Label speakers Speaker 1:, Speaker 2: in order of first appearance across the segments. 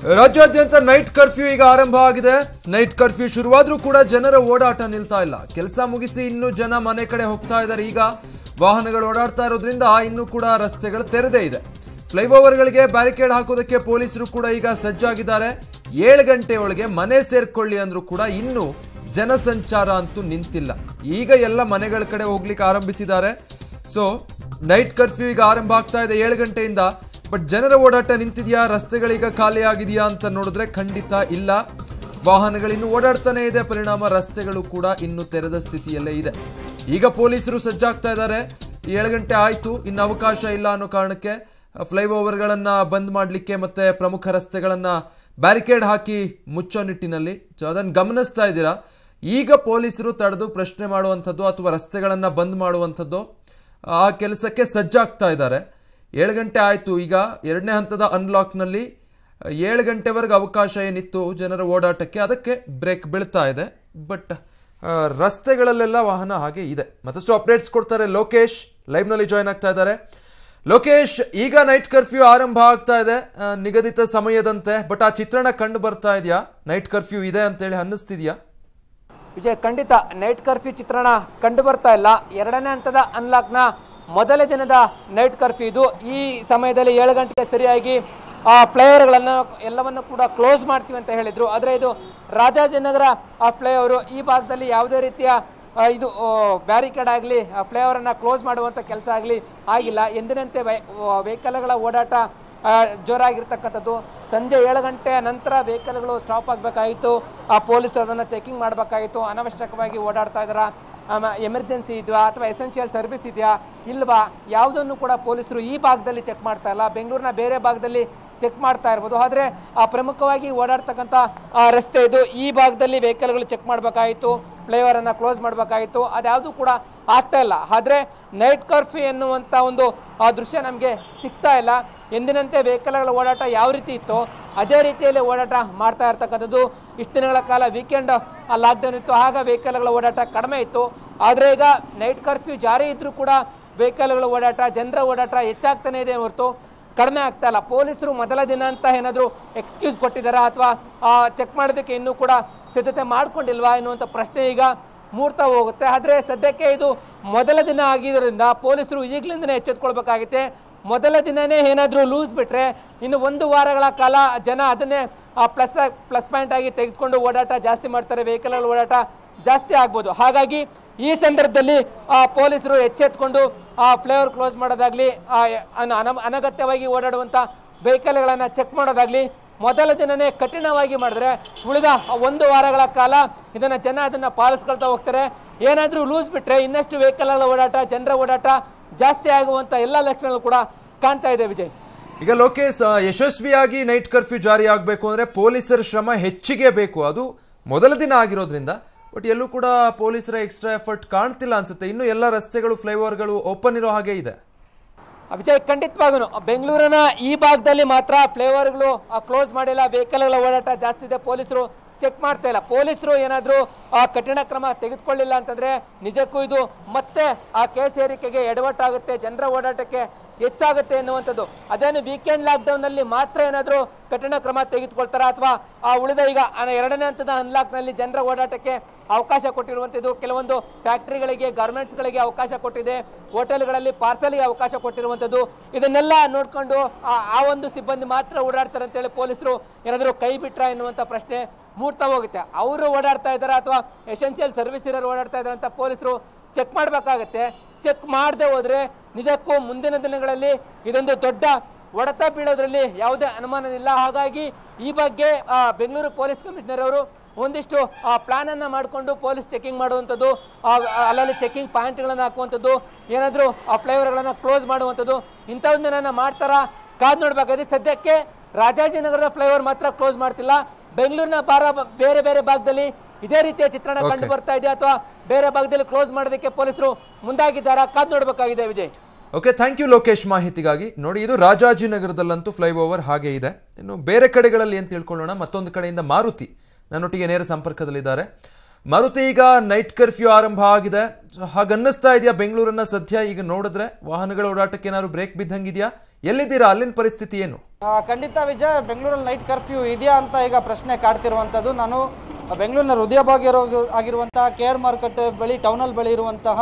Speaker 1: ರಾಜ್ಯಾದ್ಯಂತ night curfew ಈಗ ಆರಂಭ ಆಗಿದೆ ನೈಟ್ ಕರ್ಫ್ಯೂ ಶುರುವಾದ್ರೂ ಕೂಡ ಜನರ ಓಡಾಟ ನಿಲ್ತಾ ಇಲ್ಲ ಕೆಲಸ ಮುಗಿಸಿ ಇನ್ನು ಜನ ಮನೆ ಕಡೆ ಹೋಗ್ತಾ ಇದ್ದಾರೆ ಈಗ ವಾಹನಗಳು ಓಡಾಡ್ತಾ ಇರೋದ್ರಿಂದ ಇನ್ನೂ ಕೂಡ ರಸ್ತೆಗಳು ತೆರೆದೇ ಇದೆ ಫ್ಲೈಓವರ್ಗಳಿಗೆ ಬ್ಯಾರಿಕೇಡ್ ಹಾಕೋದಕ್ಕೆ ಪೊಲೀಸರು ಕೂಡ ಈಗ ಸಜ್ಜಾಗಿದ್ದಾರೆ ಏಳು ಗಂಟೆ ಒಳಗೆ ಮನೆ ಸೇರ್ಕೊಳ್ಳಿ ಅಂದ್ರೂ ಕೂಡ ಇನ್ನೂ ಜನಸಂಚಾರ ಅಂತೂ ನಿಂತಿಲ್ಲ ಈಗ ಎಲ್ಲ ಮನೆಗಳ ಕಡೆ ಹೋಗ್ಲಿಕ್ಕೆ ಆರಂಭಿಸಿದ್ದಾರೆ ಸೊ ನೈಟ್ ಕರ್ಫ್ಯೂ ಈಗ ಆರಂಭ ಆಗ್ತಾ ಇದೆ ಏಳು ಗಂಟೆಯಿಂದ ಬಟ್ ಜನರ ಓಡಾಟ ನಿಂತಿದೆಯಾ ರಸ್ತೆಗಳೀಗ ಖಾಲಿ ಆಗಿದೆಯಾ ಅಂತ ನೋಡಿದ್ರೆ ಖಂಡಿತ ಇಲ್ಲ ವಾಹನಗಳಿನ್ನು ಓಡಾಡ್ತಾನೆ ಇದೆ ಪರಿಣಾಮ ರಸ್ತೆಗಳು ಕೂಡ ಇನ್ನು ತೆರೆದ ಸ್ಥಿತಿಯಲ್ಲೇ ಇದೆ ಈಗ ಪೊಲೀಸರು ಸಜ್ಜಾಗ್ತಾ ಇದ್ದಾರೆ ಏಳು ಗಂಟೆ ಆಯ್ತು ಇನ್ನು ಅವಕಾಶ ಇಲ್ಲ ಅನ್ನೋ ಕಾರಣಕ್ಕೆ ಫ್ಲೈಓವರ್ಗಳನ್ನ ಬಂದ್ ಮಾಡಲಿಕ್ಕೆ ಮತ್ತೆ ಪ್ರಮುಖ ರಸ್ತೆಗಳನ್ನ ಬ್ಯಾರಿಕೇಡ್ ಹಾಕಿ ಮುಚ್ಚೋ ನಿಟ್ಟಿನಲ್ಲಿ ಸೊ ಅದನ್ನು ಗಮನಿಸ್ತಾ ಇದ್ದೀರಾ ಈಗ ಪೊಲೀಸರು ತಡೆದು ಪ್ರಶ್ನೆ ಮಾಡುವಂಥದ್ದು ಅಥವಾ ರಸ್ತೆಗಳನ್ನ ಬಂದ್ ಮಾಡುವಂಥದ್ದು ಆ ಕೆಲಸಕ್ಕೆ ಸಜ್ಜಾಗ್ತಾ ಇದ್ದಾರೆ ಏಳು ಗಂಟೆ ಆಯಿತು ಈಗ ಎರಡನೇ ಹಂತದ ಅನ್ಲಾಕ್ನಲ್ಲಿ ಏಳು ಗಂಟೆವರೆಗೆ ಅವಕಾಶ ಏನಿತ್ತು ಜನರ ಓಡಾಟಕ್ಕೆ ಅದಕ್ಕೆ ಬ್ರೇಕ್ ಬೀಳ್ತಾ ಇದೆ ಬಟ್ ರಸ್ತೆಗಳಲ್ಲೆಲ್ಲ ವಾಹನ ಹಾಗೆ ಇದೆ ಮತ್ತಷ್ಟು ಅಪ್ಡೇಟ್ಸ್ ಕೊಡ್ತಾರೆ ಲೋಕೇಶ್ ಲೈವ್ನಲ್ಲಿ ಜಾಯ್ನ್ ಆಗ್ತಾ ಇದ್ದಾರೆ ಲೋಕೇಶ್ ಈಗ ನೈಟ್ ಕರ್ಫ್ಯೂ ಆರಂಭ ಆಗ್ತಾ ಇದೆ ಆ, ನಿಗದಿತ ಸಮಯದಂತೆ ಬಟ್ ಆ ಚಿತ್ರಣ ಕಂಡು ಬರ್ತಾ ಇದೆಯಾ ನೈಟ್ ಕರ್ಫ್ಯೂ ಇದೆ ಅಂತೇಳಿ ಅನ್ನಿಸ್ತಿದ್ಯಾ
Speaker 2: ವಿಜಯ್ ಖಂಡಿತ ನೈಟ್ ಕರ್ಫ್ಯೂ ಚಿತ್ರಣ ಕಂಡು ಬರ್ತಾ ಇಲ್ಲ ಎರಡನೇ ಹಂತದ ಅನ್ಲಾಕ್ನ ಮೊದಲ ದಿನದ ನೈಟ್ ಕರ್ಫ್ಯೂ ಇದು ಈ ಸಮಯದಲ್ಲಿ ಏಳು ಗಂಟೆಗೆ ಸರಿಯಾಗಿ ಆ ಫ್ಲೈಓವರ್ಗಳನ್ನು ಎಲ್ಲವನ್ನು ಕೂಡ ಕ್ಲೋಸ್ ಮಾಡ್ತೀವಿ ಅಂತ ಹೇಳಿದ್ರು ಆದರೆ ಇದು ರಾಜಾಜಿನಗರ ಆ ಫ್ಲೈಓವರು ಈ ಭಾಗದಲ್ಲಿ ಯಾವುದೇ ರೀತಿಯ ಆ, ಇದು ಬ್ಯಾರಿಕೇಡ್ ಆಗಲಿ ಫ್ಲೈಓವರನ್ನು ಕ್ಲೋಸ್ ಮಾಡುವಂಥ ಕೆಲಸ ಆಗಲಿ ಆಗಿಲ್ಲ ಎಂದಿನಂತೆ ವೆಹಿಕಲ್ಗಳ ಓಡಾಟ ಆ, ಜೋರಾಗಿರ್ತಕ್ಕಂಥದ್ದು ಸಂಜೆ ಏಳು ಗಂಟೆಯ ನಂತರ ವೆಹಿಕಲ್ಗಳು ಸ್ಟಾಪ್ ಆಗಬೇಕಾಗಿತ್ತು ಆ ಪೊಲೀಸರು ಅದನ್ನು ಚೆಕಿಂಗ್ ಮಾಡಬೇಕಾಗಿತ್ತು ಅನವಶ್ಯಕವಾಗಿ ಓಡಾಡ್ತಾ ಇದ್ದಾರಾ ಎಮರ್ಜೆನ್ಸಿ ಇದೆಯಾ ಅಥವಾ ಎಸೆನ್ಷಿಯಲ್ ಸರ್ವಿಸ್ ಇದೆಯಾ ಇಲ್ವಾ ಯಾವುದನ್ನು ಕೂಡ ಪೊಲೀಸರು ಈ ಭಾಗದಲ್ಲಿ ಚೆಕ್ ಮಾಡ್ತಾ ಇಲ್ಲ ಬೆಂಗಳೂರಿನ ಬೇರೆ ಭಾಗದಲ್ಲಿ ಚೆಕ್ ಮಾಡ್ತಾ ಇರ್ಬೋದು ಆದರೆ ಆ ಪ್ರಮುಖವಾಗಿ ಓಡಾಡ್ತಕ್ಕಂಥ ಆ, ರಸ್ತೆ ಇದು ಈ ಭಾಗದಲ್ಲಿ ವೆಹಿಕಲ್ಗಳು ಚೆಕ್ ಮಾಡಬೇಕಾಗಿತ್ತು ಫ್ಲೈಓವರ್ ಅನ್ನ ಕ್ಲೋಸ್ ಮಾಡಬೇಕಾಗಿತ್ತು ಅದ್ಯಾವುದು ಕೂಡ ಆಗ್ತಾ ಇಲ್ಲ ಆದ್ರೆ ನೈಟ್ ಕರ್ಫ್ಯೂ ಎನ್ನುವಂತ ಒಂದು ಆ ದೃಶ್ಯ ನಮಗೆ ಸಿಗ್ತಾ ಇಲ್ಲ ಎಂದಿನಂತೆ ವೆಹಿಕಲ್ಗಳ ಓಡಾಟ ಯಾವ ರೀತಿ ಇತ್ತು ಅದೇ ರೀತಿಯಲ್ಲಿ ಓಡಾಟ ಮಾಡ್ತಾ ಇರ್ತಕ್ಕಂಥದ್ದು ಇಷ್ಟು ದಿನಗಳ ಕಾಲ ವೀಕೆಂಡ್ ಲಾಕ್ಡೌನ್ ಇತ್ತು ಆಗ ವೆಹಿಕಲ್ಗಳ ಓಡಾಟ ಕಡಿಮೆ ಇತ್ತು ಆದರೆ ಈಗ ನೈಟ್ ಕರ್ಫ್ಯೂ ಜಾರಿ ಇದ್ರೂ ಕೂಡ ವೆಹಿಕಲ್ಗಳ ಓಡಾಟ ಜನರ ಓಡಾಟ ಹೆಚ್ಚಾಗ್ತಾನೆ ಇದೆ ಹೊರತು ಕಡಿಮೆ ಆಗ್ತಾ ಇಲ್ಲ ಪೊಲೀಸರು ಮೊದಲ ದಿನ ಅಂತ ಏನಾದರೂ ಎಕ್ಸ್ಕ್ಯೂಸ್ ಕೊಟ್ಟಿದ್ದಾರಾ ಅಥವಾ ಚೆಕ್ ಮಾಡೋದಕ್ಕೆ ಇನ್ನೂ ಕೂಡ ಸಿದ್ಧತೆ ಮಾಡ್ಕೊಂಡಿಲ್ವಾ ಎನ್ನುವಂಥ ಪ್ರಶ್ನೆ ಈಗ ಮೂಡ್ತಾ ಹೋಗುತ್ತೆ ಆದರೆ ಸದ್ಯಕ್ಕೆ ಇದು ಮೊದಲ ದಿನ ಆಗಿರೋದ್ರಿಂದ ಪೊಲೀಸರು ಈಗಲಿಂದನೇ ಎಚ್ಚೆತ್ಕೊಳ್ಬೇಕಾಗುತ್ತೆ ಮೊದಲ ದಿನನೇ ಏನಾದರೂ ಲೂಸ್ ಬಿಟ್ರೆ ಇನ್ನು ಒಂದು ವಾರಗಳ ಕಾಲ ಜನ ಅದನ್ನೇ ಪ್ಲಸ್ ಪ್ಲಸ್ ಪಾಯಿಂಟ್ ಆಗಿ ತೆಗೆದುಕೊಂಡು ಓಡಾಟ ಜಾಸ್ತಿ ಮಾಡ್ತಾರೆ ವೆಹಿಕಲ್ಗಳ ಓಡಾಟ ಜಾಸ್ತಿ ಆಗ್ಬೋದು ಹಾಗಾಗಿ ಈ ಸಂದರ್ಭದಲ್ಲಿ ಆ, ಪೊಲೀಸರು ಎಚ್ಚೆತ್ಕೊಂಡು ಆ ಫ್ಲೈಓವರ್ ಕ್ಲೋಸ್ ಮಾಡೋದಾಗ್ಲಿ ಆ, ಅನ- ಅನ- ಅನಗತ್ಯವಾಗಿ ಓಡಾಡುವಂಥ ವೆಹಿಕಲ್ಗಳನ್ನು ಚೆಕ್ ಮಾಡೋದಾಗ್ಲಿ ಮೊದಲ ದಿನನೇ ಕಠಿಣವಾಗಿ ಮಾಡಿದ್ರೆ ಉಳಿದ ಒಂದು ವಾರಗಳ ಕಾಲ ಇದನ್ನ ಜನ ಅದನ್ನ ಪಾಲಿಸ್ಕೊಳ್ತಾ ಹೋಗ್ತಾರೆ ಏನಾದ್ರೂ ಲೂಸ್ ಬಿಟ್ರೆ ಇನ್ನಷ್ಟು ವೆಹಿಕಲ್ಗಳ ಓಡಾಟ ಜನರ ಓಡಾಟ ಜಾಸ್ತಿ ಆಗುವಂತ ಎಲ್ಲ ಲಕ್ಷಣಗಳು ಕೂಡ ಕಾಣ್ತಾ ಇದೆ ವಿಜಯ್
Speaker 1: ಈಗ ಲೋಕೇಶ್ ಆ, ಯಶಸ್ವಿಯಾಗಿ ನೈಟ್ ಕರ್ಫ್ಯೂ ಜಾರಿ ಆಗಬೇಕು ಅಂದ್ರೆ ಪೊಲೀಸರ ಶ್ರಮ ಹೆಚ್ಚಿಗೆ ಬೇಕು ಅದು ಮೊದಲ ದಿನ ಆಗಿರೋದ್ರಿಂದ ಬಟ್ ಎಲ್ಲೂ ಕೂಡ ಪೊಲೀಸರ ಎಕ್ಸ್ಟ್ರಾ ಎಫರ್ಟ್ ಕಾಣ್ತಿಲ್ಲ ಅನ್ಸುತ್ತೆ ಇನ್ನು ಎಲ್ಲ ರಸ್ತೆಗಳು ಫ್ಲೈಓವರ್ಗಳು ಓಪನ್ ಇರೋ ಹಾಗೆ ಇದೆ
Speaker 2: ವಿಜಯ್ ಖಂಡಿತವಾಗೂ ಬೆಂಗಳೂರಿನ ಈ ಭಾಗದಲ್ಲಿ ಮಾತ್ರ ಫ್ಲೈಓವರ್ಗಳು ಕ್ಲೋಸ್ ಮಾಡಿಲ್ಲ ವೆಹಿಕಲ್ಗಳ ಓಡಾಟ ಜಾಸ್ತಿ ಇದೆ ಪೊಲೀಸರು ಚೆಕ್ ಮಾಡ್ತಾ ಇಲ್ಲ ಪೊಲೀಸರು ಏನಾದರೂ ಕಠಿಣ ಕ್ರಮ ತೆಗೆದುಕೊಳ್ಳಿಲ್ಲ ಅಂತಂದ್ರೆ ನಿಜಕ್ಕೂ ಇದು ಮತ್ತೆ ಆ ಕೇಸ್ ಏರಿಕೆಗೆ ಎಡವಟ್ಟಾಗುತ್ತೆ ಜನರ ಓಡಾಟಕ್ಕೆ ಹೆಚ್ಚಾಗುತ್ತೆ ಎನ್ನುವಂಥದ್ದು ಅದೇನು ವೀಕೆಂಡ್ ಲಾಕ್ಡೌನ್ ನಲ್ಲಿ ಮಾತ್ರ ಏನಾದರೂ ಕಠಿಣ ಕ್ರಮ ತೆಗೆದುಕೊಳ್ತಾರಾ ಅಥವಾ ಆ ಉಳಿದ ಈಗ ಆ ಎರಡನೇ ಹಂತದ ಅನ್ಲಾಕ್ ನಲ್ಲಿ ಜನರ ಓಡಾಟಕ್ಕೆ ಅವಕಾಶ ಕೊಟ್ಟಿರುವಂಥದ್ದು ಕೆಲವೊಂದು ಫ್ಯಾಕ್ಟರಿಗಳಿಗೆ ಗಾರ್ಮೆಂಟ್ಸ್ಗಳಿಗೆ ಅವಕಾಶ ಕೊಟ್ಟಿದೆ ಹೋಟೆಲ್ಗಳಲ್ಲಿ ಪಾರ್ಸಲ್ಗೆ ಅವಕಾಶ ಕೊಟ್ಟಿರುವಂಥದ್ದು ಇದನ್ನೆಲ್ಲ ನೋಡ್ಕೊಂಡು ಆ ಆ ಒಂದು ಸಿಬ್ಬಂದಿ ಮಾತ್ರ ಓಡಾಡ್ತಾರೆ ಅಂತೇಳಿ ಪೊಲೀಸರು ಏನಾದರೂ ಕೈ ಬಿಟ್ರ ಎನ್ನುವಂಥ ಪ್ರಶ್ನೆ ಮೂಡ್ತಾ ಹೋಗುತ್ತೆ ಅವರು ಓಡಾಡ್ತಾ ಇದ್ದಾರೆ ಅಥವಾ ಎಸೆನ್ಷಿಯಲ್ ಸರ್ವಿಸ್ ಇರೋರು ಓಡಾಡ್ತಾ ಇದ್ದಾರೆ ಅಂತ ಪೊಲೀಸರು ಚೆಕ್ ಮಾಡಬೇಕಾಗತ್ತೆ ಚೆಕ್ ಮಾಡದೆ ಹೋದ್ರೆ ನಿಜಕ್ಕೂ ಮುಂದಿನ ದಿನಗಳಲ್ಲಿ ಇದೊಂದು ದೊಡ್ಡ ಹೊಡೆತ ಬೀಳೋದ್ರಲ್ಲಿ ಯಾವುದೇ ಅನುಮಾನವಿಲ್ಲ ಹಾಗಾಗಿ ಈ ಬಗ್ಗೆ ಆ, ಬೆಂಗಳೂರು ಪೊಲೀಸ್ ಕಮಿಷನರ್ ಅವರು ಒಂದಿಷ್ಟು ಪ್ಲಾನ್ ಅನ್ನ ಮಾಡಿಕೊಂಡು ಪೊಲೀಸ್ ಚೆಕಿಂಗ್ ಮಾಡುವಂಥದ್ದು ಆ, ಅಲ್ಲಲ್ಲಿ ಚೆಕಿಂಗ್ ಪಾಯಿಂಟ್ಗಳನ್ನು ಹಾಕುವಂಥದ್ದು ಏನಾದರೂ ಆ ಫ್ಲೈಓವರ್ಗಳನ್ನು ಕ್ಲೋಸ್ ಮಾಡುವಂಥದ್ದು ಇಂಥವನ್ನೇನ ಮಾಡ್ತಾರಾ ಕಾದ್ ನೋಡ್ಬೇಕಾದ್ರೆ ಸದ್ಯಕ್ಕೆ ರಾಜಾಜಿನಗರದ ಫ್ಲೈಓವರ್ ಮಾತ್ರ ಕ್ಲೋಸ್ ಮಾಡ್ತಿಲ್ಲ ಬೆಂಗಳೂರಿನ ಬಾರ ಬೇರೆ ಬೇರೆ ಭಾಗದಲ್ಲಿ ಇದೇ ರೀತಿಯ ಚಿತ್ರಣ
Speaker 1: Okay.
Speaker 2: ಕಂಡು ಬರ್ತಾ ಇದೆ ಅಥವಾ ಬೇರೆ ಭಾಗದಲ್ಲಿ ಕ್ಲೋಸ್ ಮಾಡೋದಕ್ಕೆ ಪೊಲೀಸರು ಮುಂದಾಗಿದ್ದಾರಾ ಕಾದ್ ನೋಡ್ಬೇಕಾಗಿದೆ Vijay
Speaker 1: okay thank you Lokesh ಮಾಹಿತಿಗಾಗಿ ನೋಡಿ ಇದು ರಾಜಾಜಿನಗರದಲ್ಲಂತೂ ಫ್ಲೈಓವರ್ ಹಾಗೆ ಇದೆ ಇನ್ನು ಬೇರೆ ಕಡೆಗಳಲ್ಲಿ ಅಂತ ತಿಳ್ಕೊಳ್ಳೋಣ ಮತ್ತೊಂದು ಕಡೆಯಿಂದ ಮಾರುತಿ ನನ್ನೊಟ್ಟಿಗೆ ನೇರ ಸಂಪರ್ಕದಲ್ಲಿದ್ದಾರೆ ಮಾರುತಿ ಈಗ ನೈಟ್ ಕರ್ಫ್ಯೂ ಆರಂಭ ಆಗಿದೆ ಸೊ ಹಾಗನ್ನಿಸ್ತಾ ಇದೆಯಾ ಬೆಂಗಳೂರನ್ನ ಸದ್ಯ ಈಗ ನೋಡಿದ್ರೆ ವಾಹನಗಳ ಓಡಾಟಕ್ಕೆ ಏನಾದ್ರು ಬ್ರೇಕ್ ಬಿದ್ದಂಗಿದ್ಯಾ ಎಲ್ಲಿದ್ದೀರಾ ಅಲ್ಲಿನ ಪರಿಸ್ಥಿತಿ ಏನು
Speaker 3: ಆ, ಖಂಡಿತ ವಿಜಯ್ ಬೆಂಗಳೂರಲ್ಲಿ ನೈಟ್ ಕರ್ಫ್ಯೂ ಇದೆಯಾ ಅಂತ ಈಗ ಪ್ರಶ್ನೆ ಕಾಡ್ತಿರುವಂಥದ್ದು ನಾನು ಬೆಂಗಳೂರಿನ ಹೃದಯ ಭಾಗ ಇರೋ ಆಗಿರುವಂತಹ ಕೆ ಆರ್ ಮಾರ್ಕೆಟ್ ಬಳಿ ಟೌನಲ್ಲಿ ಬಳಿ ಇರುವಂತಹ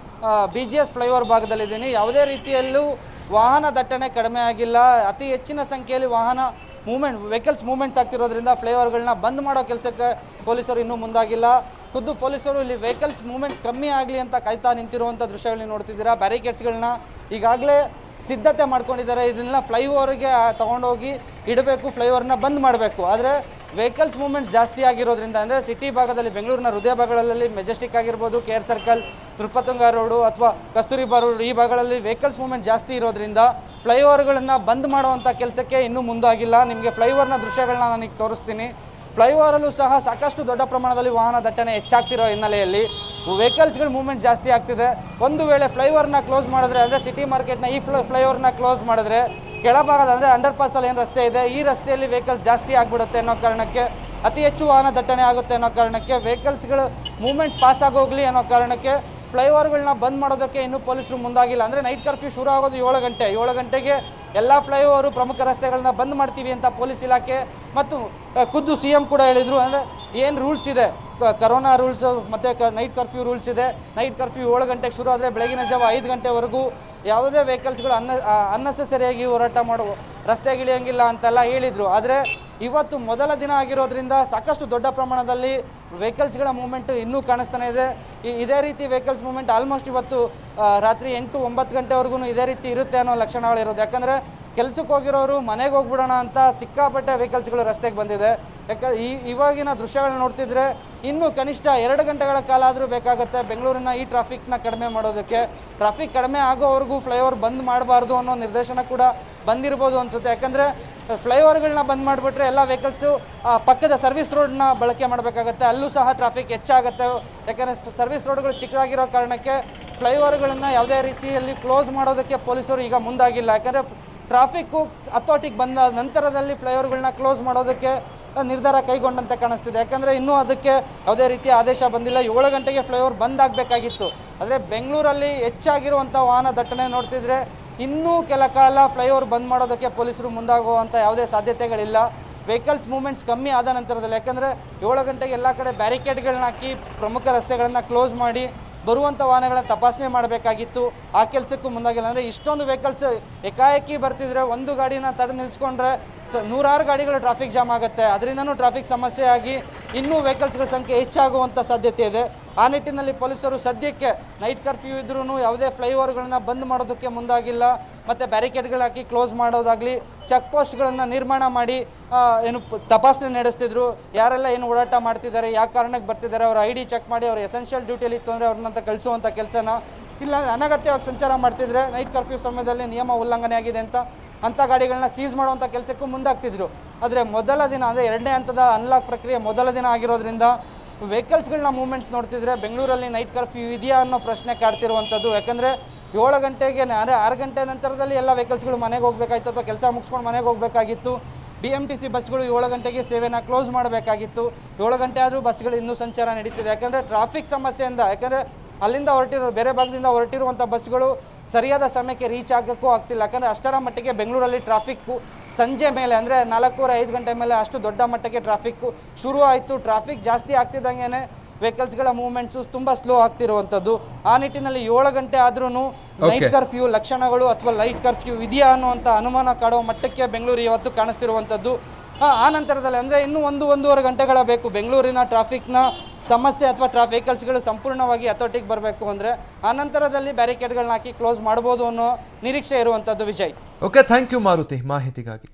Speaker 3: ಬಿ ಜಿ ಎಸ್ ಫ್ಲೈಓವರ್ ಭಾಗದಲ್ಲಿದ್ದೀನಿ ಯಾವುದೇ ರೀತಿಯಲ್ಲೂ ವಾಹನ ದಟ್ಟಣೆ ಕಡಿಮೆ ಆಗಿಲ್ಲ ಅತಿ ಹೆಚ್ಚಿನ ಸಂಖ್ಯೆಯಲ್ಲಿ ವಾಹನ ಮೂವ್ಮೆಂಟ್ ವೆಹಿಕಲ್ಸ್ ಮೂವ್ಮೆಂಟ್ಸ್ ಆಗ್ತಿರೋದ್ರಿಂದ ಫ್ಲೈಓವರ್ಗಳನ್ನ ಬಂದ್ ಮಾಡೋ ಕೆಲಸಕ್ಕೆ ಪೊಲೀಸರು ಇನ್ನೂ ಮುಂದಾಗಿಲ್ಲ ಖುದ್ದು ಪೊಲೀಸರು ಇಲ್ಲಿ ವೆಹಿಕಲ್ಸ್ ಮೂವ್ಮೆಂಟ್ಸ್ ಕಮ್ಮಿ ಆಗಲಿ ಅಂತ ಕಾಯ್ತಾ ನಿಂತಿರುವಂಥ ದೃಶ್ಯಗಳನ್ನ ನೋಡ್ತಿದ್ದೀರಾ ಬ್ಯಾರಿಕೇಡ್ಸ್ಗಳನ್ನ ಈಗಾಗಲೇ ಸಿದ್ಧತೆ ಮಾಡ್ಕೊಂಡಿದ್ದಾರೆ ಇದನ್ನ ಫ್ಲೈಓವರ್ಗೆ ತಗೊಂಡೋಗಿ ಇಡಬೇಕು ಫ್ಲೈಓವರ್ನ ಬಂದ್ ಮಾಡಬೇಕು ಆದರೆ ವೆಹಿಕಲ್ಸ್ ಮೂವ್ಮೆಂಟ್ಸ್ ಜಾಸ್ತಿ ಆಗಿರೋದ್ರಿಂದ ಅಂದರೆ ಸಿಟಿ ಭಾಗದಲ್ಲಿ ಬೆಂಗಳೂರಿನ ಹೃದಯ ಭಾಗಗಳಲ್ಲಿ ಮೆಜೆಸ್ಟಿಕ್ ಆಗಿರ್ಬೋದು K R circle Nrupatunga road ಅಥವಾ ಕಸ್ತೂರಿಬಾ ರೋಡ್ ಈ ಭಾಗಗಳಲ್ಲಿ ವೆಹಿಕಲ್ಸ್ ಮೂವ್ಮೆಂಟ್ ಜಾಸ್ತಿ ಇರೋದ್ರಿಂದ ಫ್ಲೈಓವರ್ಗಳನ್ನು ಬಂದ್ ಮಾಡುವಂಥ ಕೆಲಸಕ್ಕೆ ಇನ್ನೂ ಮುಂದಾಗಿಲ್ಲ ನಿಮಗೆ ಫ್ಲೈಓವರ್ನ ದೃಶ್ಯಗಳನ್ನ ನನಗೆ ತೋರಿಸ್ತೀನಿ ಫ್ಲೈಓವರಲ್ಲೂ ಸಹ ಸಾಕಷ್ಟು ದೊಡ್ಡ ಪ್ರಮಾಣದಲ್ಲಿ ವಾಹನ ದಟ್ಟಣೆ ಹೆಚ್ಚಾಗ್ತಿರೋ ಹಿನ್ನೆಲೆಯಲ್ಲಿ ವೆಹಿಕಲ್ಸ್ಗಳ ಮೂವ್ಮೆಂಟ್ ಜಾಸ್ತಿ ಆಗ್ತಿದೆ ಒಂದು ವೇಳೆ ಫ್ಲೈಓವರ್ನ ಕ್ಲೋಸ್ ಮಾಡಿದ್ರೆ ಅಂದರೆ ಸಿಟಿ ಮಾರ್ಕೆಟ್ನ ಈ ಫ್ಲೈ ಫ್ಲೈಓವರ್ನ ಕ್ಲೋಸ್ ಮಾಡಿದ್ರೆ ಕೆಳಭಾಗದ ಅಂದರೆ ಅಂಡರ್ ಪಾಸಲ್ಲಿ ಏನು ರಸ್ತೆ ಇದೆ ಈ ರಸ್ತೆಯಲ್ಲಿ ವೆಹಿಕಲ್ಸ್ ಜಾಸ್ತಿ ಆಗಿಬಿಡುತ್ತೆ ಅನ್ನೋ ಕಾರಣಕ್ಕೆ ಅತಿ ಹೆಚ್ಚು ವಾಹನ ದಟ್ಟಣೆ ಆಗುತ್ತೆ ಅನ್ನೋ ಕಾರಣಕ್ಕೆ ವೆಹಿಕಲ್ಸ್ಗಳು ಮೂವ್ಮೆಂಟ್ಸ್ ಪಾಸ್ ಆಗೋಗ್ಲಿ ಅನ್ನೋ ಕಾರಣಕ್ಕೆ ಫ್ಲೈಓವರ್ಗಳನ್ನ ಬಂದ್ ಮಾಡೋದಕ್ಕೆ ಇನ್ನೂ ಪೊಲೀಸರು ಮುಂದಾಗಿಲ್ಲ ಅಂದರೆ ನೈಟ್ ಕರ್ಫ್ಯೂ ಶುರು ಆಗೋದು ಏಳು ಗಂಟೆ ಏಳು ಗಂಟೆಗೆ ಎಲ್ಲ ಫ್ಲೈಓವರು ಪ್ರಮುಖ ರಸ್ತೆಗಳನ್ನ ಬಂದ್ ಮಾಡ್ತೀವಿ ಅಂತ ಪೊಲೀಸ್ ಇಲಾಖೆ ಮತ್ತು ಆ, ಖುದ್ದು ಸಿ ಎಂ ಕೂಡ ಹೇಳಿದರು ಅಂದರೆ ಏನು ರೂಲ್ಸ್ ಇದೆ ಕ- ಕರೋನಾ ರೂಲ್ಸ್ ಮತ್ತು ನೈಟ್ ಕರ್ಫ್ಯೂ ರೂಲ್ಸ್ ಇದೆ ನೈಟ್ ಕರ್ಫ್ಯೂ ಏಳು ಗಂಟೆಗೆ ಶುರು ಆದರೆ ಬೆಳಗಿನ ಜಾವ ಐದು ಗಂಟೆವರೆಗೂ ಯಾವುದೇ ವೆಹಿಕಲ್ಸ್ಗಳು ಅನ್ನ ಅನ್ನೆಸರಿಯಾಗಿ ಹೋರಾಟ ಮಾಡುವ ರಸ್ತೆಗಿಳಿಯಂಗಿಲ್ಲ ಅಂತೆಲ್ಲ ಹೇಳಿದರು ಆದರೆ ಇವತ್ತು ಮೊದಲ ದಿನ ಆಗಿರೋದ್ರಿಂದ ಸಾಕಷ್ಟು ದೊಡ್ಡ ಪ್ರಮಾಣದಲ್ಲಿ ವೆಹಿಕಲ್ಸ್ಗಳ ಮೂವ್ಮೆಂಟ್ ಇನ್ನೂ ಕಾಣಿಸ್ತಾನೆ ಇದೆ ಈ- ಇದೇ ರೀತಿ ವೆಹಿಕಲ್ಸ್ ಮೂವ್ಮೆಂಟ್ ಆಲ್ಮೋಸ್ಟ್ ಇವತ್ತು ಆ, ರಾತ್ರಿ ಎಂಟು ಒಂಬತ್ತು ಗಂಟೆವರೆಗೂ ಇದೇ ರೀತಿ ಇರುತ್ತೆ ಅನ್ನೋ ಲಕ್ಷಣಗಳಿರೋದು ಯಾಕಂದರೆ ಕೆಲಸಕ್ಕೆ ಹೋಗಿರೋರು ಮನೆಗೆ ಹೋಗ್ಬಿಡೋಣ ಅಂತ ಸಿಕ್ಕಾಪಟ್ಟೆ ವೆಹಿಕಲ್ಸ್ಗಳು ರಸ್ತೆಗೆ ಬಂದಿದೆ ಯಾಕಂದ್ರೆ ಈ ಇವಾಗಿನ ದೃಶ್ಯಗಳನ್ನ ನೋಡ್ತಿದ್ರೆ ಇನ್ನೂ ಕನಿಷ್ಠ ಎರಡು ಗಂಟೆಗಳ ಕಾಲ ಆದರೂ ಬೇಕಾಗುತ್ತೆ ಬೆಂಗಳೂರಿನ ಈ ಟ್ರಾಫಿಕ್ನ ಕಡಿಮೆ ಮಾಡೋದಕ್ಕೆ ಟ್ರಾಫಿಕ್ ಕಡಿಮೆ ಆಗೋವರೆಗೂ ಫ್ಲೈಓವರ್ ಬಂದ್ ಮಾಡಬಾರ್ದು ಅನ್ನೋ ನಿರ್ದೇಶನ ಕೂಡ ಬಂದಿರ್ಬೋದು ಅನ್ಸುತ್ತೆ ಯಾಕಂದರೆ ಫ್ಲೈಓವರ್ಗಳನ್ನ ಬಂದ್ ಮಾಡಿಬಿಟ್ರೆ ಎಲ್ಲ ವೆಹಿಕಲ್ಸು ಪಕ್ಕದ ಸರ್ವಿಸ್ ರೋಡ್ನ ಬಳಕೆ ಮಾಡಬೇಕಾಗತ್ತೆ ಅಲ್ಲೂ ಸಹ ಟ್ರಾಫಿಕ್ ಹೆಚ್ಚಾಗುತ್ತೆ ಯಾಕಂದರೆ ಸರ್ವಿಸ್ ರೋಡ್ಗಳು ಚಿಕ್ಕದಾಗಿರೋ ಕಾರಣಕ್ಕೆ ಫ್ಲೈಓವರ್ಗಳನ್ನು ಯಾವುದೇ ರೀತಿಯಲ್ಲಿ ಕ್ಲೋಸ್ ಮಾಡೋದಕ್ಕೆ ಪೊಲೀಸರು ಈಗ ಮುಂದಾಗಿಲ್ಲ ಯಾಕಂದರೆ ಟ್ರಾಫಿಕ್ಕು ಹತೋಟಿಗೆ ಬಂದ ನಂತರದಲ್ಲಿ ಫ್ಲೈಓವರ್ಗಳನ್ನ ಕ್ಲೋಸ್ ಮಾಡೋದಕ್ಕೆ ನಿರ್ಧಾರ ಕೈಗೊಂಡಂತೆ ಕಾಣಿಸ್ತಿದೆ ಯಾಕಂದರೆ ಇನ್ನೂ ಅದಕ್ಕೆ ಯಾವುದೇ ರೀತಿಯ ಆದೇಶ ಬಂದಿಲ್ಲ ಏಳು ಗಂಟೆಗೆ ಫ್ಲೈಓವರ್ ಬಂದ್ ಆಗಬೇಕಾಗಿತ್ತು ಆದರೆ ಬೆಂಗಳೂರಲ್ಲಿ ಹೆಚ್ಚಾಗಿರುವಂಥ ವಾಹನ ದಟ್ಟಣೆ ನೋಡ್ತಿದ್ರೆ ಇನ್ನೂ ಕೆಲ ಕಾಲ ಫ್ಲೈಓವರ್ ಬಂದ್ ಮಾಡೋದಕ್ಕೆ ಪೊಲೀಸರು ಮುಂದಾಗುವಂಥ ಯಾವುದೇ ಸಾಧ್ಯತೆಗಳಿಲ್ಲ ವೆಹಿಕಲ್ಸ್ ಮೂವ್ಮೆಂಟ್ಸ್ ಕಮ್ಮಿ ಆದ ನಂತರದಲ್ಲಿ ಯಾಕಂದರೆ ಏಳು ಗಂಟೆಗೆ ಎಲ್ಲ ಕಡೆ ಬ್ಯಾರಿಕೇಡ್ಗಳನ್ನ ಹಾಕಿ ಪ್ರಮುಖ ರಸ್ತೆಗಳನ್ನು ಕ್ಲೋಸ್ ಮಾಡಿ ಬರುವಂಥ ವಾಹನಗಳನ್ನ ತಪಾಸಣೆ ಮಾಡಬೇಕಾಗಿತ್ತು ಆ ಕೆಲಸಕ್ಕೂ ಮುಂದಾಗಿಲ್ಲ ಅಂದರೆ ಇಷ್ಟೊಂದು ವೆಹಿಕಲ್ಸ್ ಏಕಾಏಕಿ ಬರ್ತಿದ್ರೆ ಒಂದು ಗಾಡಿನ ತಡೆ ನಿಲ್ಸ್ಕೊಂಡ್ರೆ ಸ ನೂರಾರು ಗಾಡಿಗಳು ಟ್ರಾಫಿಕ್ ಜಾಮ್ ಆಗುತ್ತೆ ಅದರಿಂದನೂ ಟ್ರಾಫಿಕ್ ಸಮಸ್ಯೆ ಆಗಿ ಇನ್ನೂ ವೆಹಿಕಲ್ಸ್ಗಳ ಸಂಖ್ಯೆ ಹೆಚ್ಚಾಗುವಂಥ ಸಾಧ್ಯತೆ ಇದೆ ಆ ನಿಟ್ಟಿನಲ್ಲಿ ಪೊಲೀಸರು ಸದ್ಯಕ್ಕೆ ನೈಟ್ ಕರ್ಫ್ಯೂ ಇದ್ರೂ ಯಾವುದೇ ಫ್ಲೈಓವರ್ಗಳನ್ನ ಬಂದ್ ಮಾಡೋದಕ್ಕೆ ಮುಂದಾಗಿಲ್ಲ ಮತ್ತು ಬ್ಯಾರಿಕೇಡ್ಗಳು ಹಾಕಿ ಕ್ಲೋಸ್ ಮಾಡೋದಾಗಲಿ ಚೆಕ್ ಪೋಸ್ಟ್ಗಳನ್ನು ನಿರ್ಮಾಣ ಮಾಡಿ ಆ, ಏನು ಪ- ತಪಾಸಣೆ ನಡೆಸ್ತಿದ್ರು ಯಾರೆಲ್ಲ ಏನು ಓಡಾಟ ಮಾಡ್ತಿದ್ದಾರೆ ಯಾವ ಕಾರಣಕ್ಕೆ ಬರ್ತಿದ್ದಾರೆ ಅವ್ರ ಐ ಡಿ ಚೆಕ್ ಮಾಡಿ ಅವ್ರ ಎಸೆನ್ಷಿಯಲ್ ಡ್ಯೂಟಿಯಲ್ಲಿ ಇತ್ತು ಅಂದರೆ ಅವ್ರನ್ನಂತ ಕಳಿಸುವಂಥ ಕೆಲಸನ ಇಲ್ಲ ಅನಗತ್ಯವಾಗಿ ಸಂಚಾರ ಮಾಡ್ತಿದ್ರೆ ನೈಟ್ ಕರ್ಫ್ಯೂ ಸಮಯದಲ್ಲಿ ನಿಯಮ ಉಲ್ಲಂಘನೆ ಆಗಿದೆ ಅಂತ ಅಂಥ ಗಾಡಿಗಳನ್ನ ಸೀಸ್ ಮಾಡುವಂಥ ಕೆಲಸಕ್ಕೂ ಮುಂದಾಗ್ತಿದ್ರು ಆದರೆ ಮೊದಲ ದಿನ ಅಂದರೆ ಎರಡನೇ ಹಂತದ ಅನ್ಲಾಕ್ ಪ್ರಕ್ರಿಯೆ ಮೊದಲ ದಿನ ಆಗಿರೋದ್ರಿಂದ ವೆಹಿಕಲ್ಸ್ಗಳನ್ನ ಮೂವ್ಮೆಂಟ್ಸ್ ನೋಡ್ತಿದ್ರೆ ಬೆಂಗಳೂರಲ್ಲಿ ನೈಟ್ ಕರ್ಫ್ಯೂ ಇದೆಯಾ ಅನ್ನೋ ಪ್ರಶ್ನೆ ಕಾಡ್ತಿರುವಂಥದ್ದು ಯಾಕಂದರೆ ಏಳು ಗಂಟೆಗೆ ಅಂದರೆ ಆರು ಗಂಟೆ ನಂತರದಲ್ಲಿ ಎಲ್ಲ ವೆಹಿಕಲ್ಸ್ಗಳು ಮನೆಗೆ ಹೋಗಬೇಕಾಗಿತ್ತು ಅಥವಾ ಕೆಲಸ ಮುಗಿಸ್ಕೊಂಡು ಮನೆಗೆ ಹೋಗಬೇಕಾಗಿತ್ತು ಬಿ ಎಮ್ ಟಿ ಸಿ ಬಸ್ಗಳು ಏಳು ಗಂಟೆಗೆ ಸೇವೆನ ಕ್ಲೋಸ್ ಮಾಡಬೇಕಾಗಿತ್ತು ಏಳು ಗಂಟೆ ಆದರೂ ಬಸ್ಗಳು ಇನ್ನೂ ಸಂಚಾರ ನಡೀತಿದೆ ಯಾಕಂದರೆ ಟ್ರಾಫಿಕ್ ಸಮಸ್ಯೆಯಿಂದ ಯಾಕಂದರೆ ಅಲ್ಲಿಂದ ಹೊರಟಿರೋ ಬೇರೆ ಭಾಗದಿಂದ ಹೊರಟಿರುವಂಥ ಬಸ್ಗಳು ಸರಿಯಾದ ಸಮಯಕ್ಕೆ ರೀಚ್ ಆಗೋಕ್ಕೂ ಆಗ್ತಿಲ್ಲ ಯಾಕಂದರೆ ಅಷ್ಟರ ಮಟ್ಟಿಗೆ ಬೆಂಗಳೂರಲ್ಲಿ ಟ್ರಾಫಿಕ್ಕು ಸಂಜೆ ಮೇಲೆ ಅಂದರೆ ನಾಲ್ಕೂವರೆ ಐದು ಗಂಟೆ ಮೇಲೆ ಅಷ್ಟು ದೊಡ್ಡ ಮಟ್ಟಕ್ಕೆ ಟ್ರಾಫಿಕ್ಕು ಶುರು ಆಯಿತು ಟ್ರಾಫಿಕ್ ಜಾಸ್ತಿ ಆಗ್ತಿದ್ದಂಗೆ ವೆಹಿಕಲ್ಸ್ಗಳ ಮೂವ್ಮೆಂಟ್ಸು ತುಂಬ ಸ್ಲೋ ಆಗ್ತಿರುವಂಥದ್ದು ಆ ನಿಟ್ಟಿನಲ್ಲಿ ಏಳು ಗಂಟೆ ಆದ್ರೂ ನೈಟ್ ಕರ್ಫ್ಯೂ ಲಕ್ಷಣಗಳು ಅಥವಾ ಲೈಟ್ ಕರ್ಫ್ಯೂ ಇದೆಯಾ ಅನ್ನುವಂಥ ಅನುಮಾನ ಕಾಡುವ ಮಟ್ಟಕ್ಕೆ ಬೆಂಗಳೂರು ಇವತ್ತು ಕಾಣಿಸ್ತಿರುವಂಥದ್ದು ಆ ಆ ನಂತರದಲ್ಲಿ ಅಂದರೆ ಇನ್ನೂ ಒಂದು ಒಂದೂವರೆ ಗಂಟೆಗಳ ಬೇಕು ಬೆಂಗಳೂರಿನ ಟ್ರಾಫಿಕ್ನ ಸಮಸ್ಯೆ ಅಥವಾ ಟ್ರಾ ವೆಹಿಕಲ್ಸ್ಗಳು ಸಂಪೂರ್ಣವಾಗಿ ಹತೋಟಿಗೆ ಬರಬೇಕು ಅಂದರೆ ಆ ನಂತರದಲ್ಲಿ ಬ್ಯಾರಿಕೇಡ್ಗಳನ್ನ ಹಾಕಿ ಕ್ಲೋಸ್ ಮಾಡ್ಬೋದು ಅನ್ನೋ ನಿರೀಕ್ಷೆ ಇರುವಂಥದ್ದು Vijay
Speaker 1: okay thank you Maruti ಮಾಹಿತಿಗಾಗಿ